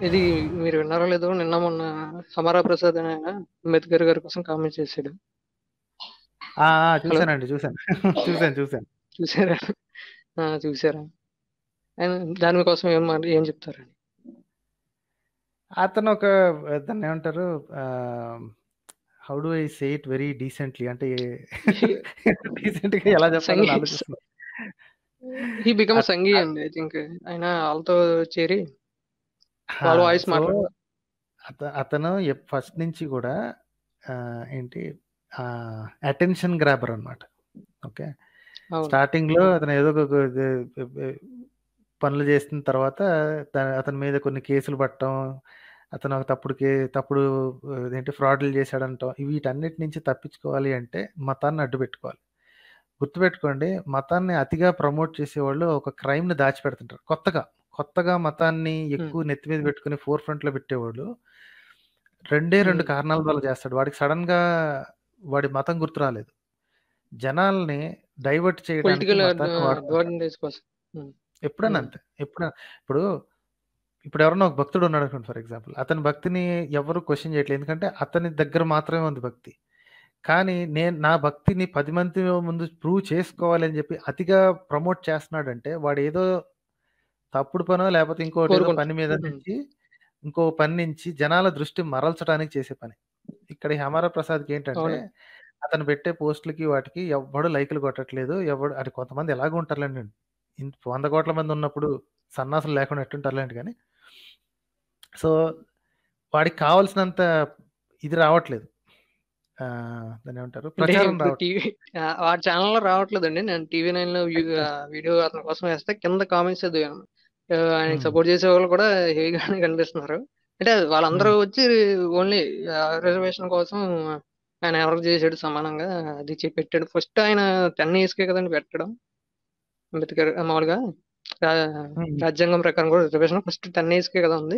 ఇది మీరు విన్నారో లేదో నిన్న మొన్న హమారా ప్రసాద్ అనే ఆయన అంబేద్కర్ గారి కోసం కామెంట్ చేశాడు ఆ! ఆ! హలో చూసానండి. చూసాను. చూసాను. చూసాను. చూసారా ఆ, చూసారా ఆయన దాని కోసం ఏం మాట ఏం చెప్తారండి అతను ఒక దాన్ని ఏమంటారు ah, how do I say it very decently అంటే డీసెంట్‌గా ఎలా చెప్పాలని సంఘీ ఆలోచిస్తున్నా. హీ బికమ్ అత్ సంఘీ అత్ అండి ఐ థింక్ ఆయన వాళ్ళతో చేరి ఆ! వాళ్ళ వాయిస్ సో, మాట్లాడారు అత అతను ఎప్ ఫస్ట్ నుంచి కూడా ఆహ్, ఏంటి ఆహ్, అటెన్షన్ గ్రాబర్ అన్నమాట. ఓకే. అవును స్టార్టింగ్‌లో అతను ఏదో ఒక గ గ పనులు చేసిన తర్వాత త అతని మీద కొన్ని కేసులు పడటం, అతను ఒక తప్పుడు కే తప్పుడు అదేంటి ఫ్రాడ్‌లు చేశాడంటాం. వీటన్నిటి నుంచి తప్పించుకోవాలి అంటే మతాన్ని అడ్డుపెట్టుకోవాలి. గుర్తుపెట్టుకోండి మతాన్ని అతిగా ప్రమోట్ చేసేవాళ్ళు ఒక క్రైమ్‌ని దాచిపెడుతుంటారు. కొత్తగా, కొత్తగా మతాన్ని హ్మ్. ఎక్కువ నెత్తి మీద పెట్టుకొని ఫోర్ ఫ్రంట్‌లో పెట్టేవాళ్ళు రెండే 2 హ్మ్. కారణాల వల్ల చేస్తాడు. వాడికి సడెన్‌గా వాడి మతం గుర్తు రాలేదు. జనాల్ని డైవర్ట్ చేయడానికి పొలిటికల్ మతాన్ని వాడుకుంటారు. అడ్వాంటేజ్ కోసం హ్మ్. ఎప్పుడైనా హ్మ్. అంతే. ఎప్పుడైనా ఇప్పుడు ఇప్పుడు ఎవరైనా ఒక భక్తుడు ఉన్నాడు అనుకోండి ఫర్ ఎగ్జాంపుల్. అతని భక్తిని ఎవరు క్వెషన్ చేయట్లేదు. ఎందుకంటే అతని దగ్గర మాత్రమే ఉంది భక్తి. కానీ నేను నా భక్తిని 10 మంది ముందు ప్రూవ్ చేసుకోవాలి అని చెప్పి అతిగా ప్రమోట్ చేస్తున్నాడంటే వాడేదో తప్పుడు పనో లేకపోతే ఇంకోటి ఏదో కోరుకుంటారు. పని మీద హ్మ్. నుంచి ఇంకో పని నుంచి జనాల దృష్టి మరల్చడానికి చేసే పని. ఇక్కడ ఈ హమారా ప్రసాద్‌కి ఏంటంటే అవునండి. అతను పెట్టే పోస్ట్‌లకి వాటికి ఎవ్వడు లైకులు కొట్టట్లేదు. ఎవడు అంటే కొంతమంది ఎలాగో ఉంటారులెండి. ఇంత 100,00,00,000 మంది ఉన్నప్పుడు సన్నాసులు లేకుండా ఎట్టుంటారులెండి గానీ సో, వాడికి కావాల్సినంత ఇది రావట్లేదు. ఆహ్, దాన్నేమంటారు? అంటే ప్రచారం ఇప్పుడు రావట్లేదు. టీవీ ఆహ్, వాడి ఛానెల్‌లో రావట్లేదండి. నేను టీవీ నైన్‌లో వ్యూ ఎగ్జాక్ట్. ఆహ్, వీడియో అతని కోసం వేస్తే కింద కామెంట్స్ చదివాను. ఆహ్, ఆయనకి హ్మ్. సపోర్ట్ చేసేవాళ్ళు కూడా హెవీగానే కనిపిస్తున్నారు. అంటే వాళ్ళందరూ హ్మ్. వచ్చి ఓన్లీ ఆహ్, రిజర్వేషన్ కోసం ఆయన ఎవరికి చేసాడు సమానంగా అది చెప్పి పెట్టాడు. ఫస్ట్ ఆయన 10 ఇయర్స్‌కే కదండీ పెట్టడం. అంబేద్కర్ మామూలుగా రా హ్మ్. రాజ్యాంగం ప్రకారం కూడా రిజర్వేషన్ ఫస్ట్ 10 ఇయర్స్‌కే కదా ఉంది.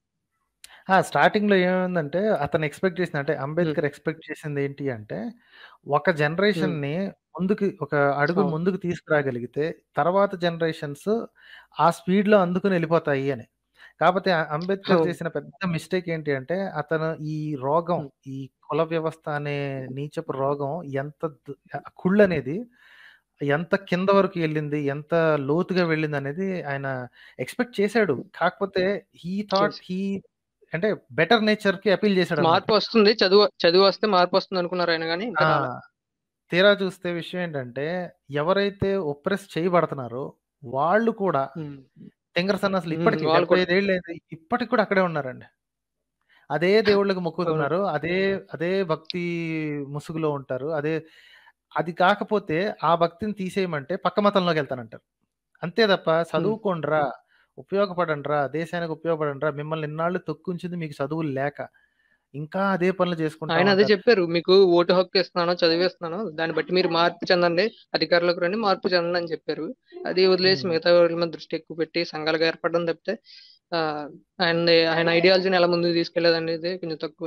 ఆ! స్టార్టింగ్‌లో ఏమైందంటే అతను ఎక్స్‌పెక్ట్ చేసింది అంటే హ్మ్. అంబేద్కర్ ఎక్స్‌పెక్ట్ చేసింది ఏంటి అంటే ఒక హ్మ్. జనరేషన్‌ని ముందుకి ఒక అడుగు అవును. ముందుకు తీసుకురాగలిగితే తర్వాత జనరేషన్స్ ఆ స్పీడ్‌లో అందుకుని ఎళ్ళిపోతాయి అని. కాపోతే అ అంబేద్కర్ అవును. చేసిన పెద్ద మిస్టేక్ ఏంటి అంటే అతను ఈ రోగం, హ్మ్. ఈ కుల వ్యవస్థ అనే నీచపు రోగం ఎంత దు ఆహ్, కుళ్ళనేది ఎంత కింద వరకు ఎళ్ళింది, ఎంత లోతుగా వెళ్ళిందనేది ఆయన ఎక్స్‌పెక్ట్ చేసాడు. కాకపోతే హీ థాట్ చేసి హీ అంటే బెటర్ నేచర్‌కి అపీల్ చేసాడన్నమాట. మార్పు వస్తుంది. చదువు చదువు వస్తే మార్పు వస్తుంది అనుకున్నారు ఆయన గాని ఇంకా ఆ! రాలే. తీరా చూస్తే విషయం ఏంటంటే ఎవరైతే ఒప్రెస్ చేయబడుతున్నారో వాళ్ళు కూడా హ్మ్. తింగర సన్నాసులు హ్మ్. ఇప్పటికి వాళ్ళు కూడా 75 ఏళ్ళయింది. ఇప్పటికి కూడా అక్కడే ఉన్నారండి. అదే దేవుళ్ళకి అవును. మొక్కుతున్నారు. అదే అదే భక్తి ముసుగులో ఉంటారు. అదే అది కాకపోతే ఆ భక్తిని తీసేయమంటే పక్క మతంలోకెళ్తానంటారు. అంతే తప్ప హ్మ్. చదువుకోండ్రా, ఉపయోగపడండ్రా, దేశానికి ఉపయోగపడండ్రా, మిమ్మల్ని ఇన్నాళ్ళు తొక్కుంచింది మీకు చదువులు లేక. ఇంకా అదే పనులు చేసుకుంటా ఆయన అదే ఉంటారు. చెప్పారు. మీకు ఓటు హక్కు ఇస్తున్నాను, చదివిస్తున్నాను. దాన్ని బట్టి మీరు మార్పు చెందండి. అధికారంలోకి రండి, మార్పు చెందండి అని చెప్పారు. అది వదిలేసి హ్మ్. మిగతా వాళ్ళ మీద దృష్టి ఎక్కువ పెట్టి సంఘాలుగా ఏర్పడడం తప్పితే ఆహ్, ఆయనది ఆయన ఐడియాలజీని ఎలా ముందుకు తీసుకెళ్లేదనేది కొంచెం తక్కువే.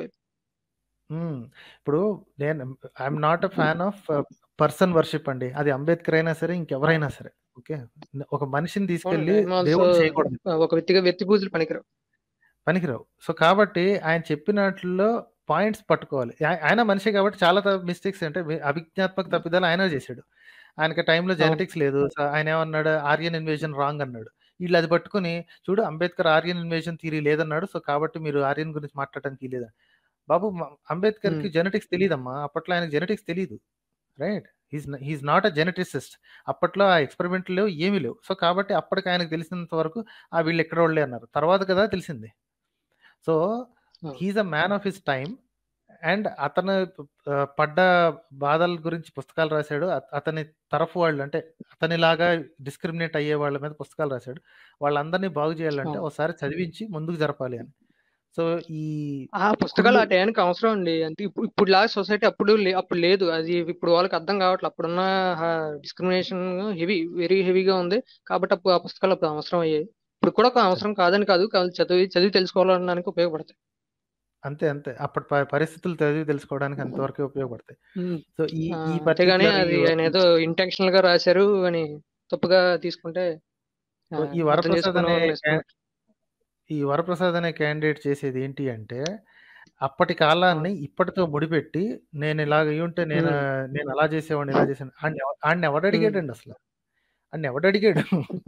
హ్మ్. ఇప్పుడు నేను I'm not a fan of person worship అండి. అది అంబేద్కర్ అయినా సరే, ఇంకెవరైనా సరే. ఓకే. ఒక మనిషిని అవునండి. తీసుకెళ్ళి ఐయామ్ ఆల్సో దేవుడిని చేయకూడదు. ఆహ్, ఒక వ్యక్తిగా వ్యక్తి పూజలు పనికిరావు. పనికిరావు. సో, కాబట్టి ఆయన చెప్పినాటిల్లో పాయింట్స్ పట్టుకోవాలి. ఆయ ఆయన మనిషే కాబట్టి చాలా త మిస్టేక్స్ అంటే వి అభిజ్ఞాత్మక తప్పిదాలు ఆయన చేసాడు. ఆయనకి ఆ టైంలో అవును. జెనెటిక్స్ లేదు. సో, ఆయనేమన్నాడు ఆర్యన్ ఇన్వేషన్ రాంగ్ అన్నాడు. ఈళ్ళు అది పట్టుకొని చూడు అంబేద్కర్ ఆర్యన్ ఇన్వేషన్ థియరీ లేదన్నాడు. సో, కాబట్టి మీరు ఆర్యన్ గురించి మాట్లాడటానికి వీల్లేదు. బాబు మ అంబేద్కర్‌కి హ్మ్. జెనెటిక్స్ తెలీదమ్మా. అప్పట్లో ఆయనకి జెనెటిక్స్ తెలీదు. Right. He is he is not a geneticist. అప్పట్లో ఆ ఎక్స్‌పెరిమెంట్లు లేవు, ఏమీ లేవు. సో, కాబట్టి అప్పటికి ఆయనకు తెలిసినంత వరకు ఆ వీళ్ళు ఎక్కడోళ్ళే అన్నారు. తర్వాత కదా తెలిసింది. సో, అవును. He is a man of his time and అతను ఆహ్, పడ్డ బాధల గురించి పుస్తకాలు రాసాడు. అత అతని తరఫు వాళ్ళు అంటే అతనిలాగా డిస్క్రిమినేట్ అయ్యే వాళ్ళ మీద పుస్తకాలు రాసాడు. వాళ్ళందరిని బాగు చేయాలంటే అవును. ఒకసారి చదివించి ముందుకు జరపాలి అని. సో, ఈ ఆ పుస్తకాలు కుళ్ళు ఆ టయానికి అవసరం అండి. అంటే ఇప్పుడు ఇప్పుడులాగా సొసైటీ అప్పుడు లే అప్పుడు లేదు. అది ఇప్పుడు వాళ్ళకి అర్థం కావట్లే. అప్పుడున్న ఆహ్, డిస్క్రిమినేషన్ హెవీ వెరీ హెవీగా ఉంది. కాబట్టి అప్పుడు ఆ పుస్తకాలు అప్పుడు అవసరం అయ్యాయి. ఇప్పుడు కూడా ఒక అవసరం కాదని కాదు. కాదు చదివి చదివి తెలుసుకోవాలనడానికి ఉపయోగపడతాయి. అంతే అంతే. అప్పటి ప పరిస్థితులు చదివి తెలుసుకోవడానికి అంతవరకే ఉపయోగపడతాయి. హ్మ్. సో, ఈ ఆ! ఈ అంతేగాని పర్టిక్యులర్ ఈ అది ఆయన ఏదో ఇంటెన్షనల్‌గా రాశారు అని తప్పుగా తీసుకుంటే సో, ఆహ్, ఈ అర్థం వరప్రసాద్ అనే చేసుకునే వాళ్ళు క్యా ఇష్టపడరు. ఈ వరప్రసాద్ అనే క్యాండిడేట్ చేసేది ఏంటి అంటే అప్పటి ఆ, కాలాన్ని ఇప్పటితో ముడిపెట్టి నేను ఇలాగ అయ్యుంటే నేను ఉమ్, నేను అలా చేసేవాడిని ఇలా చేసాను ఆడిని ఎవ- ఆడిని ఎవడు ఉమ్. అడిగాడండి అసలు ఆడిని ఎవడు అడిగాడు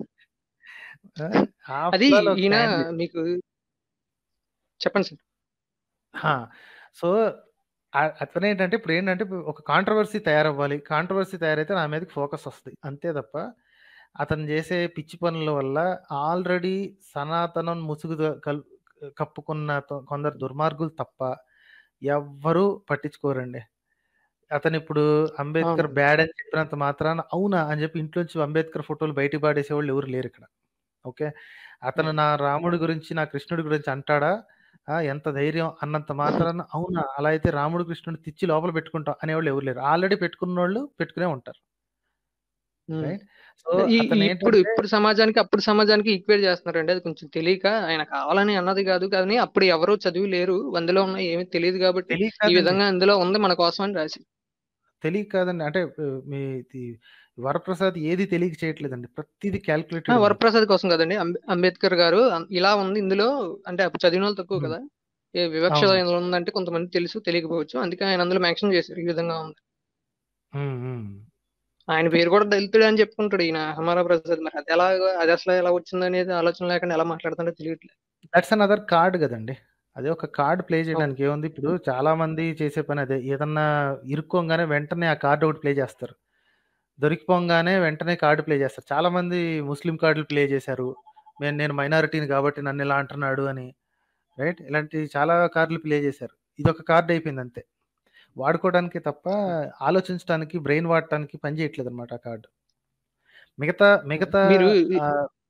అది ఆఫ్టర్ ఆల్ ఒక ఈయన క్యాండిడేట్ మీకు చెప్పండి సార్ సో అతను ఏంటంటే ఇప్పుడు ఏంటంటే ఇప్పుడు ఒక కాంట్రవర్సీ తయారవ్వాలి కాంట్రవర్సీ తయారైతే నా మీదకి ఫోకస్ వస్తుంది అంతే తప్ప అతను చేసే పిచ్చి పనుల వల్ల ఆల్రెడీ సనాతనం ముసుగు ద- కల్ కప్పుకున్న తొ- కొందరు దుర్మార్గులు తప్ప ఎవ్వరూ పట్టించుకోరండి అతను ఇప్పుడు అంబేద్కర్ అవును బ్యాడ్ అని చెప్పినంత మాత్రాన అవునా అని చెప్పి ఇంట్లోంచి అంబేద్కర్ ఫోటోలు బయటికి పాడేసే వాళ్ళు ఎవరు లేరు ఇక్కడ ఓకే అతను నా రాముడి గురించి నా కృష్ణుడి గురించి అంటాడా ఆ, ఎంత ధైర్యం అన్నంత మాత్రాన అవునా అలా అయితే రాముడు కృష్ణుడిని తెచ్చి లోపల పెట్టుకుంటాం అనేవాళ్ళు ఎవరు లేరు ఆల్రెడీ పెట్టుకున్న వాళ్ళు పెట్టుకునే ఉంటారు ఉమ్. రైట్ సో ఈ అతను ఈ ఇప్పుడు ఏంటంటే ఇప్పుడు సమాజానికి అప్పుడు సమాజానికి ఈక్వేట్ చేస్తున్నారండి అది కొంచెం తెలియక ఆయన కావాలని అన్నది కాదు కానీ అప్పుడు ఎవరు చదివి లేరు అందులో ఉన్న ఏమీ తెలియదు కాబట్టి తెలియక ఈ కాదండి విధంగా అందులో ఉంది మన కోసం అని రాసి తెలియక కాదండి అంటే ఆ, మీ ఇది వరప్రసాద్ ఏది తెలియక చేయట్లేదండి ప్రతిదీ ఆ, క్యాల్కులేటెడ్ ఉంది వరప్రసాద్ కోసం కదండి అంబే- అంబేద్కర్ గారు అం- ఇలా ఉంది ఇందులో అంటే అప్పుడు చదివిన వాళ్ళు తక్కువ ఉమ్, కదా ఏ వివక్ష అవును ఇందులో ఉందంటే కొంతమంది తెలుసు తెలియకపోవచ్చు అందుకే ఆయన అందులో మెన్షన్ చేశారు ఈ విధంగా ఉంది ఉమ్, ఉమ్. ఆయన పేరు కూడా దళితుడు అని చెప్పుకుంటాడు ఈయన హమారా ప్రసాద్ మరి అది ఎలా అది అసలు ఎలా వచ్చింది అనేది ఆలోచన లేకుండా ఎలా మాట్లాడుతుంటే తెలియట్లేదు దట్స్ అన్ అదర్ కార్డ్ కదండి అదే ఒక కార్డ్ ప్లే అవును చేయడానికి ఏముంది ఇప్పుడు చాలా మంది చేసే పని అదే ఏదన్నా ఇరుక్కోగానే వెంటనే ఆ కార్డు ఒకటి ప్లే చేస్తారు దొరికిపోగానే వెంటనే కార్డు ప్లే చేస్తారు చాలా మంది ముస్లిం కార్డులు ప్లే చేశారు నేను నేను మైనారిటీని కాబట్టి నన్ను ఇలా అంటున్నాడు అని రైట్ ఇలాంటి చాలా కార్డులు ప్లే చేశారు ఇది ఒక కార్డు అయిపోయింది అంతే వాడుకోవడానికి తప్ప ఆలోచించడానికి బ్రెయిన్ వాడటానికి పని చేయట్లేదు అనమాట ఆ కార్డు మిగతా మిగతా మీరు ఆ,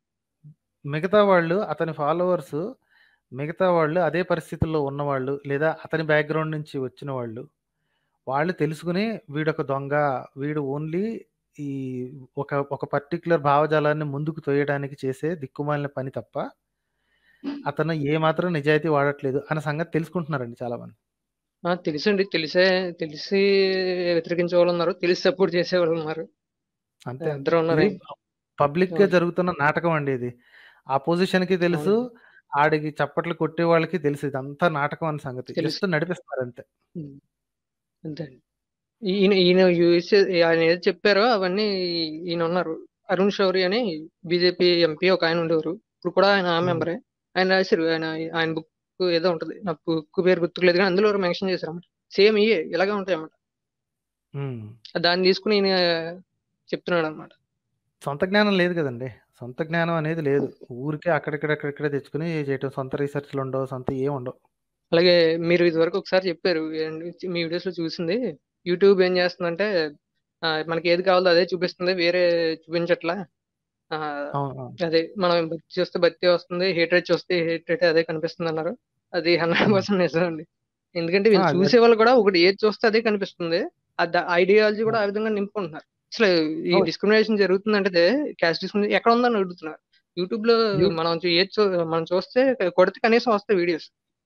మిగతా వాళ్ళు అతని ఫాలోవర్స్ మిగతా వాళ్ళు అదే పరిస్థితుల్లో ఉన్నవాళ్ళు లేదా అతని బ్యాక్గ్రౌండ్ నుంచి వచ్చిన వాళ్ళు వాళ్ళు తెలుసుకుని వీడొక దొంగ వీడు ఓన్లీ ఈ ఒక ఒక పర్టికులర్ భావజాలాన్ని ముందుకు తోయడానికి చేసే దిక్కుమాలిన పని తప్ప అతను ఏ మాత్రం నిజాయితీ వాడట్లేదు అన్న సంగతి తెలుసుకుంటున్నారండి చాలా మంది ఆ, తెలుసండి తెలిసే తెలిసి వ్యతిరేకించే వాళ్ళు ఉన్నారు తెలిసి సపోర్ట్ చేసే వాళ్ళు ఉన్నారు అంతే అంతే ఇద్దరు ఉన్నారు ఇది పబ్లిక్ గా అవును జరుగుతున్న నాటకం అండి ఇది ఆపోజిషన్ కి తెలుసు అవును ఆడికి చప్పట్లు కొట్టే వాళ్ళకి తెలుసు ఇదంతా నాటకం అనే సంగతి తెలుసు జస్ట్ నడిపిస్తున్నారు అంతే ఉమ్, అంతే అండి ఈయన ఈయన యూఎస్ ఆయన ఏదో చెప్పారో అవన్నీ ఈయన ఉన్నారు అరుణ్ శౌరి అని బీజేపీ ఎంపీ ఒక ఆయన ఉండేవారు ఇప్పుడు కూడా ఆయన ఆ ఉమ్, మెంబరే ఆయన రాశారు ఆయన ఆయన బుక్ ఏదో ఉంటది నా బుక్ పేరు గుర్తులేదు కానీ అందులో మెన్షన్ చేశారు అన్నమాట సేమ్ ఇయే ఇలాగే ఉంటాయి అన్నమాట ఉమ్. దాన్ని తీసుకుని ఈయన చెప్తున్నాడు అనమాట సొంత జ్ఞానం లేదు కదండి సొంత జ్ఞానం అనేది లేదు ఊరికే అక్కడిక్కడ అక్కడిక్కడ తెచ్చుకుని చేయటం సొంత రీసెర్చ్లు ఉండవు సొంత ఏం ఉండవు అలాగే మీరు ఇదివరకు ఒకసారి చెప్పారు ఏంటి, మీ వీడియోస్ లో చూసింది యూట్యూబ్ ఏం చేస్తుందంటే ఆ, మనకి ఏది కావాలో అదే చూపిస్తుంది వేరే చూపించట్లా ఆ, అవును అవును అదే మనం భక్తి చూస్తే భక్తి వస్తుంది హేట్రేట్ చూస్తే హేట్రేట్ అదే కనిపిస్తుంది అన్నారు అది హండ్రెడ్ ఉమ్. పర్సెంట్ నిజం అండి ఎందుకంటే ఆ, వీళ్ళు అదే చూసే వాళ్ళు కూడా ఒకటి ఏది చూస్తే అదే కనిపిస్తుంది ఆ ఐడియాలజీ కూడా ఉమ్. ఆ విధంగా నింపుకుంటున్నారు అసలు ఈ అవును. డిస్క్రిమినేషన్ జరుగుతుందంటే క్యాస్ట్ డిస్క్రిమినేషన్ ఎక్కడ ఉందని అడుగుతున్నారు యూట్యూబ్ లో యూ- మనం చూ- ఏది చూ మనం చూస్తే కొడితే కనీసం వస్తాయి వీడియోస్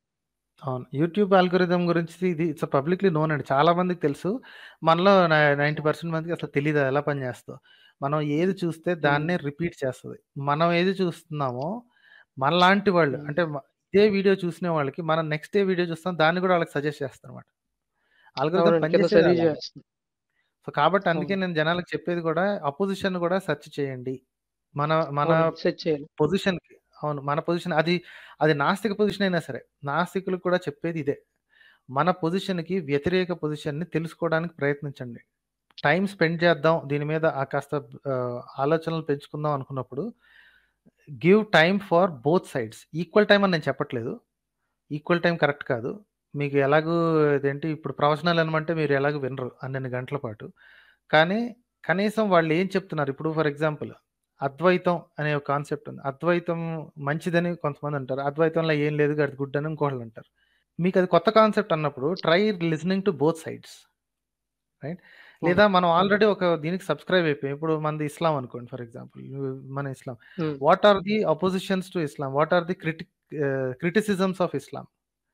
అవును యూట్యూబ్ ఆల్గోరిథం గురించి ఇది ఇట్స్ పబ్లిక్లీ నోన్ అండి చాలా మందికి తెలుసు మనలో నైంటీ పర్సెంట్ మందికి అసలు తెలియదు ఎలా పనిచేస్తుందో మనం ఏది చూస్తే దాన్నే రిపీట్ చేస్తుంది మనం ఏది చూస్తున్నామో మనలాంటి వాళ్ళు అంటే మ- ఇదే వీడియో చూసిన వాళ్ళకి మనం నెక్స్ట్ డే వీడియో చూస్తాం దాన్ని కూడా వాళ్ళకి సజెస్ట్ చేస్తాం అనమాట ఆల్గోరిథం అవునండి కింద పనిచేసేది సజెస్ట్ అలాగే చేస్తుంది సో కాబట్టి అందుకే అవును నేను జనాలకు చెప్పేది కూడా అపోజిషన్ కూడా సెర్చ్ చేయండి మన మన అవునండి సెట్ చేయాలి పొజిషన్ కి అవును మన పొజిషన్ అది అది నాస్తిక పొజిషన్ అయినా సరే నాస్తికులకు కూడా చెప్పేది ఇదే మన పొజిషన్ కి వ్యతిరేక పొజిషన్ ని తెలుసుకోవడానికి ప్రయత్నించండి టైం స్పెండ్ చేద్దాం దీని మీద ఆ కాస్త ఆ, ఆలోచనలు పెంచుకుందాం అనుకున్నప్పుడు give time for both sides equal time అని నేను చెప్పట్లేదు ఈక్వల్ టైం కరెక్ట్ కాదు మీకు ఎలాగూ ఇదేంటి ఇప్పుడు ప్రొఫెషనల్ అనమంటే మీరు ఎలాగో వినరు అన్నన్ని గంటల పాటు కానీ కనీసం వాళ్ళు ఏం చెప్తున్నారు ఇప్పుడు ఫర్ ఎగ్జాంపుల్ అద్వైతం అనే ఒక కాన్సెప్ట్ ఉంది అద్వైతం మంచిదని కొంతమంది అంటారు అద్వైతంలో ఏం లేదు అది గుడ్ అని ఇంకోళ్ళు అంటారు మీకు అది కొత్త కాన్సెప్ట్ అన్నప్పుడు try listening to both sides right అవును లేదా మనం ఆల్రెడీ ఒక దీనికి సబ్స్క్రైబ్ అయిపోయాం ఇప్పుడు మనది ఇస్లాం అనుకోండి ఫర్ ఎగ్జాంపుల్ మన Islam um, what are the oppositions to Islam what are the criti criticisms of Islam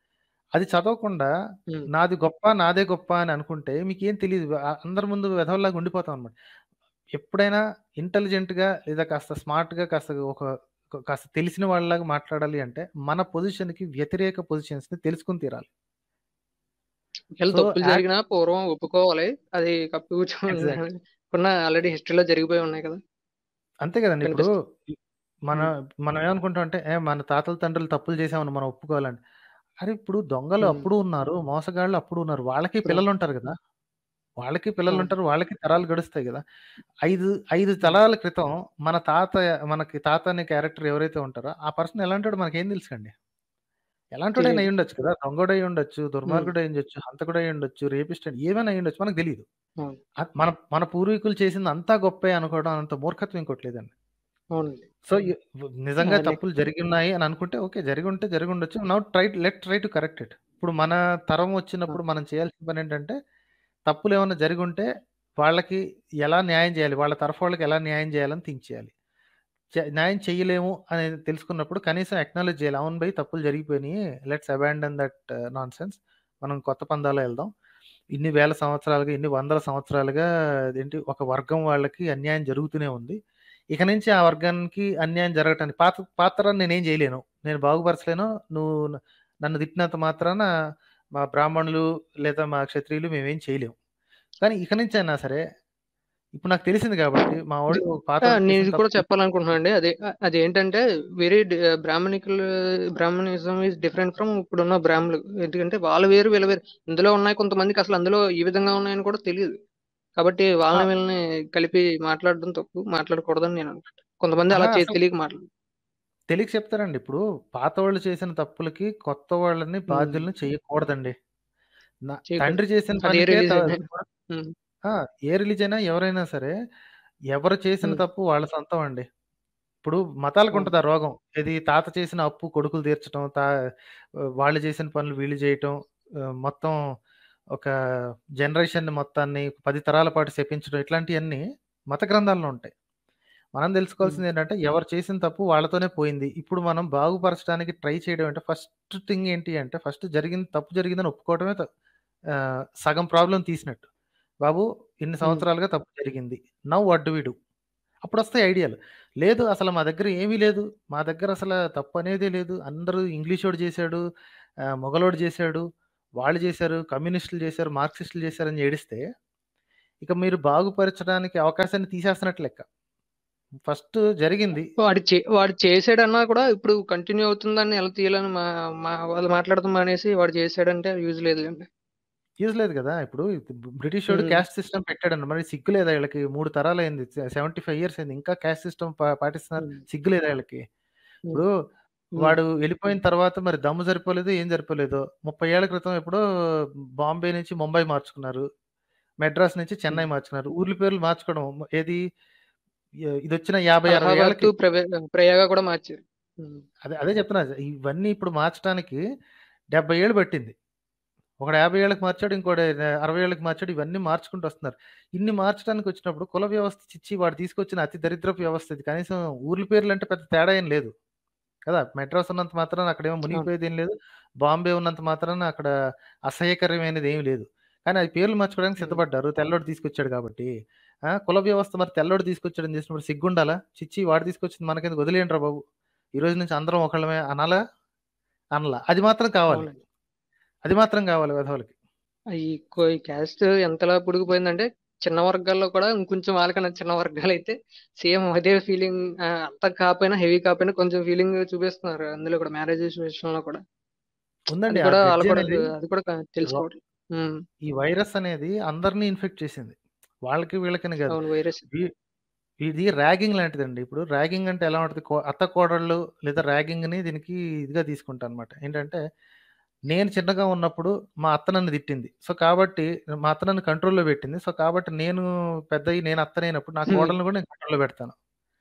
అది చదవకుండా ఉమ్, నాది గొప్ప నాదే గొప్ప అని అనుకుంటే మీకు ఏం తెలియదు ఆ- అందరి ముందు వెధవల్లాగా ఉండిపోతాం అనమాట ఎప్పుడైనా ఇంటెలిజెంట్ గా లేదా కాస్త స్మార్ట్ గా కాస్త ఒక క కాస్త తెలిసిన వాళ్ళలాగా మాట్లాడాలి అంటే, మన పొజిషన్‌కి వ్యతిరేక పొజిషన్స్‌ని తెలుసుకొని తీరాలి. ఒకవేళ సో, తప్పులు యాక్ జరిగినా పూర్వం ఒప్పుకోవాలి. అది కప్పిపుచ్చుకొని ఎగ్జాక్ట్‌లీ. ఉన్న ఆల్రెడీ హిస్టరీలో జరిగిపోయి ఉన్నాయి కదా! అంతే కదండీ! ఇప్పుడు కనిపిస్తాయి. మన హ్మ్. మనం ఏమనుకుంటాం అంటే, ఏ మన తాతల తండ్రులు తప్పులు చేసామని మనం ఒప్పుకోవాలని. అరే! ఇప్పుడు దొంగలు హ్మ్. అప్పుడు ఉన్నారు. మోసగాళ్ళు అప్పుడు ఉన్నారు. వాళ్ళకి ఇప్పుడు పిల్లలుంటారు గదా! వాళ్ళకి అవును. పిల్లలుంటారు. వాళ్ళకి తరాలు గడుస్తాయి గదా! 5, 5 హ్మ్. తరాల క్రితం మన తాత మనకి తాత అనే క్యారెక్టర్ ఎవరైతే ఉంటారో, ఆ పర్సన్ ఎలాంటోడో మనకేం తెలుసండి? ఎలాంటోడైనా తెలీదు. అయ్యుండొచ్చు కదా! దొంగోడై ఉండొచ్చు, హ్మ్. దుర్మార్గుడై ఉండొచ్చు, హంతకుడై ఉండొచ్చు, రేపిస్ట్ ఏమైనా అయ్యుండొచ్చు. మనకు తెలీదు. అవును. అద్ మన మన పూర్వీకులు చేసింది అంతా గొప్పే అనుకోవడం అంత మూర్ఖత్వం ఇంకోటి లేదండి. అవునండి. సో, యు నిజంగా ఆ! నెక్ తప్పులు జరిగున్నాయి అని అనుకుంటే ఓకే. జరిగుంటే జరిగుండొచ్చు. Now try let try to correct it. ఇప్పుడు మన తరం ఆ! వచ్చినప్పుడు మనం చేయాల్సిన పనేంటంటే, తప్పులేమన్నా జరిగుంటే వాళ్ళకి ఎలా న్యాయం చేయాలి? వాళ్ళ తరఫు వాళ్ళకి ఎలా న్యాయం చేయాలని థింక్ చేయాలి. చ న్యాయం చేయలేము అనేది తెలుసుకున్నప్పుడు కనీసం అక్నాలెడ్జ్ చేయాలి. అవును భయ్ తప్పులు జరిగిపోయినియి. Let's abandon that nonsense. మనం కొత్త పందాలో ఎళ్దాం. ఇన్ని వేల సంవత్సరాలుగా, ఇన్ని వందల సంవత్సరాలుగా అదేంటి ఒక వర్గం వాళ్ళకి అన్యాయం జరుగుతూనే ఉంది. ఇక నుంచి ఆ వర్గానికి అన్యాయం జరగటానికి పాత పాత తరాన్ని నేనేం చేయలేను. నేను బాగుపరచలేను. నువ్వు న నన్ను తిట్టినంత మాత్రాన మా బ్రాహ్మణులు లేదా మా క్షత్రియులు మేమేం చేయలేము. కానీ ఇక నుంచైనా సరే, ఇప్పుడు నాకు తెలిసింది కాబట్టి మా ఇది వోళ్ళు ఆ! పాతోళ్ళు నేను చేసిన ఇది కూడా తప్పులు చెప్పాలనుకుంటున్నానండి. అదే ఆహ్, అదేంటంటే very the brahminical brahminism is different from ఇప్పుడున్న బ్రాహ్మణులు. ఎందుకంటే వాళ్ళు వేరు, వీళ్ళు వేరు. ఇందులో ఉన్నాయి కొంతమందికి అసలు అందులో ఈ విధంగా ఉన్నాయని కూడా తెలీదు. కాబట్టి ఆ! వాళ్ళని వీళ్ళని కలిపి మాట్లాడడం తప్పు. మాట్లాడకూడదని నేను అనుకుంటా. కొంతమంది అహా! అలా చే అసలు తెలియక మాట్లా తెలియక చెప్తారండి. ఇప్పుడు పాతోళ్ళు చేసిన తప్పులకి కొత్త వాళ్ళని హ్మ్. బాధ్యుల్ని చేయకూడదండి. న చేయకూడదు. తండ్రి చేసిన అది ఏ పనికే త రిలీజియన్ అయినా. హ్మ్. ఆ! ఏ రిలీజియన్ అయినా ఎవరైనా సరే, ఎవరు చేసిన హ్మ్. తప్పు వాళ్ళ సొంతం అండి. ఇప్పుడు అవును. మతాలకుంటది ఆ రోగం. ఏది తాత చేసిన అప్పు కొడుకులు తీర్చటం, తా వాళ్ళు చేసిన పనులు వీళ్ళు చేయటం, ఆహ్, మొత్తం ఒక జనరేషన్‌ని మొత్తాన్ని 10 తరాల పాటు శపించడం ఇట్లాంటియన్నీ మత గ్రంథాల్లో ఉంటాయి. మనం హ్మ్. తెలుసుకోవాల్సిందేంటంటే ఎవరు చేసిన తప్పు వాళ్ళతోనే పోయింది. ఇప్పుడు మనం బాగుపరచడానికి ట్రై చేయడం అంటే ఫస్ట్ థింగ్ ఏంటి అంటే ఫస్ట్ జరిగింది తప్పు జరిగిందని ఒప్పుకోవడమే త ఆహ్, సగం ప్రాబ్లమ్ తీసినట్టు. బాబు ఇన్ని హ్మ్. సంవత్సరాలుగా తప్పు జరిగింది. Now what do we do? అప్పుడొస్తాయి ఐడియాలు. లేదు అసలు మా దగ్గర ఏమీ లేదు. మా దగ్గర అసల తప్పనేదే లేదు. అందరూ ఇంగ్లీషోడు చేశాడు, ఆహ్, మొగలోడు చేశాడు, వాళ్ళు చేశారు, కమ్యూనిస్టులు చేశారు, మార్క్సిస్టులు చేశారని ఏడిస్తే, ఇక మీరు బాగుపరచడానికి అవకాశాన్ని తీసేస్తున్నట్టు లెక్క. ఫస్ట్ జరిగింది. వాడు చే వాడు చేసాడన్నా కూడా ఇప్పుడు కంటిన్యూ అవుతుందని ఎలా తీయాలని మా మా వాళ్ళు మాట్లాడడం మానేసి వాడు చేసాడంటే యూజ్ లేదులెండి. యూజ్ లేదు గదా! ఇప్పుడు బ్ బ్రిటిషోడు హ్మ్. క్యాస్ట్ సిస్టమ్ పెట్టాడండి. మరి సిగ్గు లేదా ఈళ్ళకి 3 తరాలయింది. సె 75 ఇయర్స్ అయింది. ఇంకా క్యాస్ట్ సిస్టమ్ పా పాటిస్తున్నారు. హ్మ్. సిగ్గు లేదా ఈళ్ళకి? హ్మ్. ఇప్పుడు హ్మ్. వాడు వెళ్ళిపోయిన తర్వాత మరి దమ్ము సరిపోలేదో, ఏం సరిపోలేదో 30 ఏళ్ల క్రితం ఎప్పుడో బాంబే నుంచి ముంబై మార్చుకున్నారు. మెడ్రాస్ నుంచి చెన్నై హ్మ్. మార్చుకున్నారు. ఊర్ల పేర్లు మార్చుకోవడం ఏది య ఇదొచ్చిన 50, 60 అలహాబాద్ ఏళ్లకి టు ప్రవే ప్రయాగ కూడా మార్చారు. హ్మ్. అదే అదే చెప్తున్నా. ఇవన్నీ ఇప్పుడు మార్చడానికి 70 ఏళ్ళు పట్టింది. ఒకడు 50 ఏళ్ళకి మార్చాడు. ఇంకోడు 60 ఏళ్ళకి మార్చాడు. ఇవన్నీ మార్చుకుంటూ వస్తున్నారు. ఇన్ని మార్చడానికి వచ్చినప్పుడు కుల వ్యవస్థ చిచ్చి వాడు తీసుకొచ్చిన అతి దరిద్రపు వ్యవస్థ ఇది. కనీసం ఊర్ల పేర్లంటే పెద్ద తేడా ఏం లేదు. కదా! మెడ్రాస్ ఉన్నంత మాత్రాన అక్కడేమో అవును. మునిగిపోయేదేం లేదు. బాంబే ఉన్నంత మాత్రాన అక్కడ అసహ్యకరమైనది ఏమి లేదు. కానీ అది పేర్లు మార్చుకోవడానికి హ్మ్. సిద్ధపడ్డారు. తెల్లోడు తీసుకొచ్చాడు కాబట్టి. ఆ! కుల వ్యవస్థ మరి తెల్లోడు తీసుకొచ్చాడని చేసినప్పుడు సిగ్గుండాలా? చిచ్చి వాడు తీసుకొచ్చింది మనకెందుకు వదిలేయండిరా బాబు. ఈ రోజు నుంచి అందరం ఒకళ్ళమే అనాలా? అనలా. అది మాత్రం కావాలి. అవునండి. అది మాత్రం కావాలి వెధవలకి. ఈ కొ ఈ క్యాస్ట్ ఎంతలా పుడిగిపోయిందంటే చిన్న వర్గాల్లో కూడా ఇంకొంచెం వాళ్ళకన్నా చిన్న వర్గాలైతే సేమ్ అదే ఫీలింగ్ ఆహ్, అంత కాపోయినా హెవీ కాపోయినా కొంచెం ఫీలింగ్ చూపిస్తున్నారు. అందులో కూడా మ్యారేజెస్ విషయంలో కూడా. ఉందండి. అది ఆ కూడా ఆళ్ళు గ్రడ్జ్ కూడా అనేది అది కూడా క రొ తెలుసుకోవట్లేదు. హ్మ్. ఈ వైరస్ అనేది అందరిని ఇన్ఫెక్ట్ చేసింది. వాళ్ళకి వీళ్ళకని కాదు. అవును. వైరస్. వీ ఇది ర్యాగింగ్ లాంటిదండి. ఇప్పుడు ర్యాగింగ్ అంటే ఎలా ఉంటది? కో అత్త కోడళ్ళు లేదా ర్యాగింగ్‌ని దీనికి ఇదిగా తీసుకుంటానన్నమాట. ఏంటంటే, నేను చిన్నగా ఉన్నప్పుడు మా అత్త నన్ను తిట్టింది. సో, కాబట్టి మా అత్త నన్ను కంట్రోల్‌లో పెట్టింది. సో, కాబట్టి నేను పెద్దయ్యి నేను అత్తనైనప్పుడు నా హ్మ్. కోడల్ని కూడా నేను కంట్రోల్‌లో పెడతాను.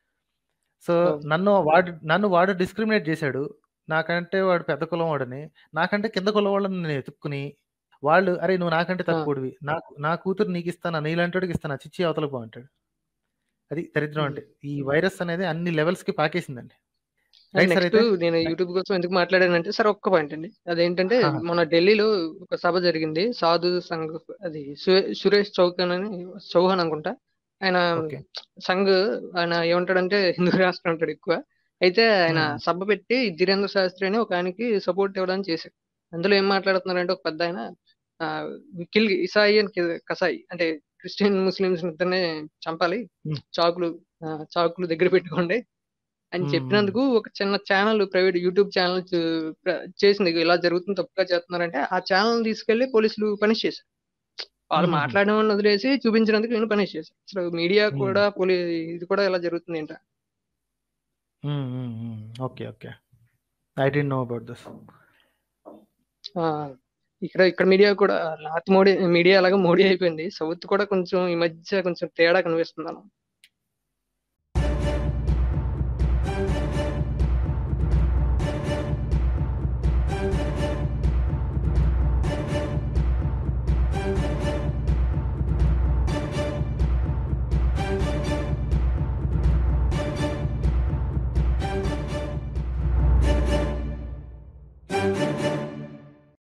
సో, అవును. నన్ను వాడు నన్ను వాడు డిస్క్రిమినేట్ చేశాడు. నాకంటే వాడు పెద్ద కులం వాడని. నాకంటే కింద కులం వాళ్ళని నేను ఎతుక్కుని, వాళ్ళు "అరేయ్! నువ్వు నాకంటే ఆ! తక్కువోడివి. నాకు నా కూతురు నీకిస్తానా? నీలాంటోడికి ఇస్తానా? చిచ్చి అవతలకి పో" అంటాడు. అది దరిద్రం హ్మ్. అంటే. ఈ వైరస్ అనేది అన్ని లెవెల్స్‌కి పాకేసిందండి. అండ్ రైట్ సార్ నెక్స్ట్ అయితే? నేను యూట్యూబ్ కోసం ఎందుకు మాట్లాడానంటే సార్ ఒక్క పాయింట్ అండి. అదేంటంటే ఆహా! మొన్న ఢిల్లీలో ఒక సభ జరిగింది. సాధు సంఘ్ అది సు సురేష్ చౌకన్ అని చౌహాన్ అనుకుంటా. ఆయన ఓకే. సంఘ్ ఆయన ఏమంటాడంటే హిందూ రాష్ట్రం అంటాడు ఎక్కువ. అయితే ఆయన ఉమ్, సభ పెట్టి ధీరేంద్ర శాస్త్రి అని ఒక ఆయనకి సపోర్ట్ ఇవ్వడానికి చేశారు అందులో ఏం మాట్లాడుతున్నారంటే ఒక పెద్ద ఆయన కిల్ ఇసాయి అండ్ కి- కసాయి అంటే క్రిస్టియన్ ముస్లిమ్స్ ఇద్దరినే చంపాలి ఉమ్, చాకులు ఆ, చాకులు దగ్గర పెట్టుకోండి అని ఉమ్, ఉమ్, చెప్పినందుకు ఒక చిన్న ఛానల్ ప్రైవేట్ యూట్యూబ్ ఛానల్ చేసింది ఇలా జరుగుతుంది తప్పుగా చేస్తున్నారంటే ఆ ఛానల్ తీసుకెళ్లి పోలీసులు పనిష్ చేశారు వాళ్ళు ఉమ్, ఉమ్, మాట్లాడిన వాళ్ళని వదిలేసి చూపించినందుకు నేను పనిష్ చేశారు అసలు మీడియా ఉమ్, కూడా పోలీ ఇది కూడా ఇలా జరుగుతుంది ఏంట um, um, um. Okay okay I don't know about this ఆ, ఇక్కడ ఇక్కడ మీడియా కూడా నార్త్ మోడీ మీడియా అలాగా మోడీ అయిపోయింది సౌత్ కూడా కొంచెం ఈ మధ్య కొంచెం తేడా కనిపిస్తుంది అన్న